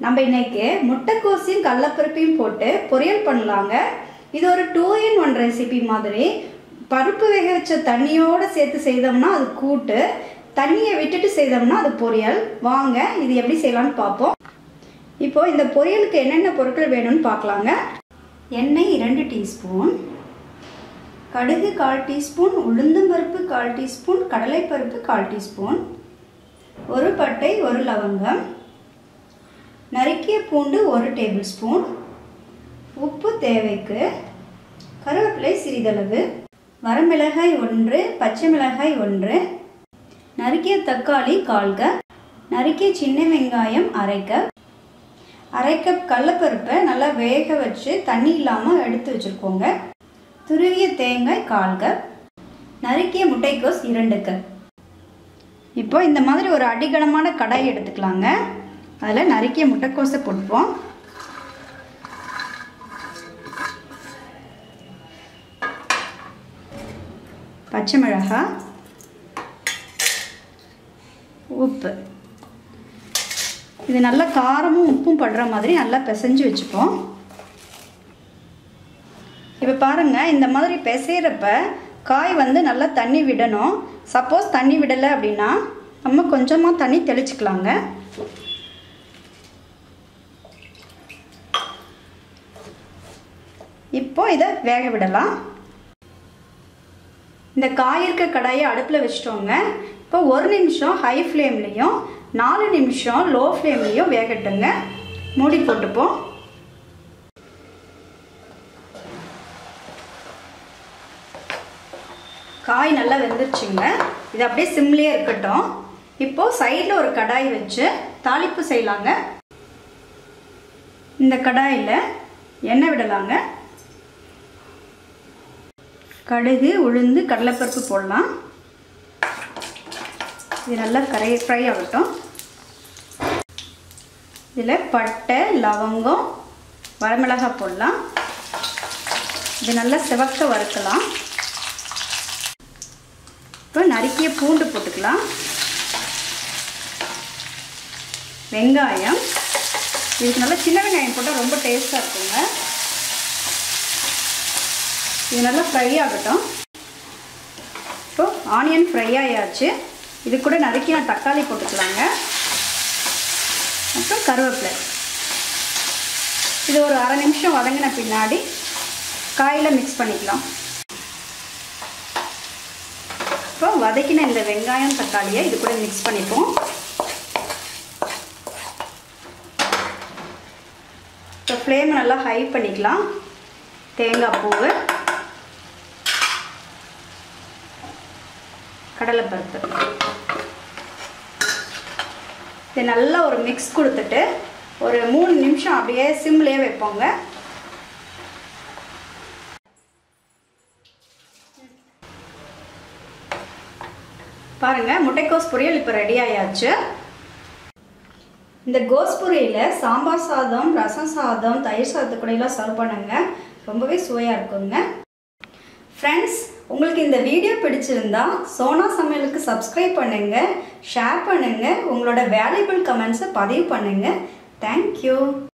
நம்ம இன்னைக்கு முட்டைக்கோசையும் கடலப்பருப்பையும் போட்டு பொரியல் பண்ணலாங்க இது ஒரு டூ இன் ஒன் ரெசிபி மாதிரி பருப்பு வேக வச்ச தண்ணியோடு சேர்த்து செய்தோம்னா அது கூட்டு தண்ணியை விட்டுட்டு செய்தோம்னா அது பொரியல் வாங்க இது எப்படி செய்யலாம்னு பார்ப்போம் இப்போ இந்த பொரியலுக்கு என்னென்ன பொருட்கள் வேணும்னு பார்க்கலாங்க எண்ணெய் இரண்டு டீஸ்பூன் கடுகு கால் டீஸ்பூன் உளுந்தம்பருப்பு கால் டீஸ்பூன் கடலைப்பருப்பு கால் டீஸ்பூன் ஒரு பட்டை ஒரு லவங்கம் நறுக்கிய பூண்டு ஒரு டேபிள் ஸ்பூன் உப்பு தேவைக்கு கருவேப்பிலை சிறிதளவு வரமிளகாய் ஒன்று பச்சை மிளகாய் ஒன்று நறுக்கிய தக்காளி கால் கப் நறுக்கிய சின்ன வெங்காயம் அரை கப் அரை கப் கடலப்பருப்பை நல்லா வேக வச்சு தண்ணி இல்லாமல் எடுத்து வச்சுருக்கோங்க துருவிய தேங்காய் கால் கப் நறுக்கிய முட்டைக்கோஸ் இரண்டு கப் இப்போ இந்த மாதிரி ஒரு அடிகனமான கடாய் எடுத்துக்கலாங்க அதில் நறுக்கிய முட்டைக்கோஸை போட்டுப்போம் பச்சை மிளகாய் உப்பு இது நல்லா காரமும் உப்பும் படுற மாதிரி நல்லா பிசைஞ்சு வச்சுப்போம் இப்போ பாருங்கள் இந்த மாதிரி பிசைகிறப்ப காய் வந்து நல்லா தண்ணி விடணும் சப்போஸ் தண்ணி விடலை அப்படின்னா நம்ம கொஞ்சமாக தண்ணி தெளிச்சுக்கலாங்க இப்போ இதை வேக விடலாம் இந்த காய் இருக்க கடாயை அடுப்பில் வச்சிட்டோங்க இப்போ ஒரு நிமிஷம் ஹை ஃப்ளேம்லேயும் நாலு நிமிஷம் லோ ஃப்ளேம்லேயும் வேகட்டுங்க மூடி போட்டுப்போம் காய் நல்லா வெந்துருச்சுங்க இது அப்படியே சிம்லேயே இருக்கட்டும் இப்போது சைடில் ஒரு கடாய் வச்சு தாளிப்பு செய்யலாங்க இந்த கடாயில் எண்ணெய் விடலாங்க கடுகு உளுந்து கடலைப்பருப்பு போடலாம் இது நல்லா கரை ஃப்ரை ஆகட்டும் இதில் பட்டை லவங்கம் வரமிளகாய் போடலாம் இது நல்லா சிவக்க வறுக்கலாம் இப்போ நறுக்கிய பூண்டு போட்டுக்கலாம் வெங்காயம் இதுக்கு நல்லா சின்ன வெங்காயம் போட்டால் ரொம்ப டேஸ்ட்டாக இருக்குங்க இது நல்லா ஃப்ரை ஆகட்டும் இப்போ ஆனியன் ஃப்ரை ஆயாச்சு இது கூட நறுக்கின தக்காளி போட்டுக்கலாங்க அப்புறம் கருவேப்பிலை இது ஒரு அரை நிமிஷம் வதங்கின பின்னாடி காயில் மிக்ஸ் பண்ணிக்கலாம் இப்போ வதக்கின இந்த வெங்காயம் தக்காளியை இது கூட மிக்ஸ் பண்ணிப்போம் இப்போ ஃப்ளேமை நல்லா ஹை பண்ணிக்கலாம் தேங்காய் பூவு கடலைப்பருப்பு இது நல்லா ஒரு மிக்ஸ் கொடுத்துட்டு ஒரு மூணு நிமிஷம் அப்படியே சிம்லேயே வைப்போங்க பாருங்க முட்டைக்கோஸ் பொரியல் இப்போ ரெடி ஆயாச்சு இந்த கோஸ் பொரியலில் சாம்பார் சாதம் ரசம் சாதம் தயிர் சாதத்து கூடலாம் சர்வ் பண்ணுங்க ரொம்பவே சுவையாக இருக்குங்க ஃப்ரெண்ட்ஸ் உங்களுக்கு இந்த வீடியோ பிடிச்சிருந்தா சோனா சமையலுக்கு சப்ஸ்கிரைப் பண்ணுங்கள் ஷேர் பண்ணுங்கள் உங்களோட வேல்யூபிள் கமெண்ட்ஸை பதிவு பண்ணுங்கள் தேங்க்யூ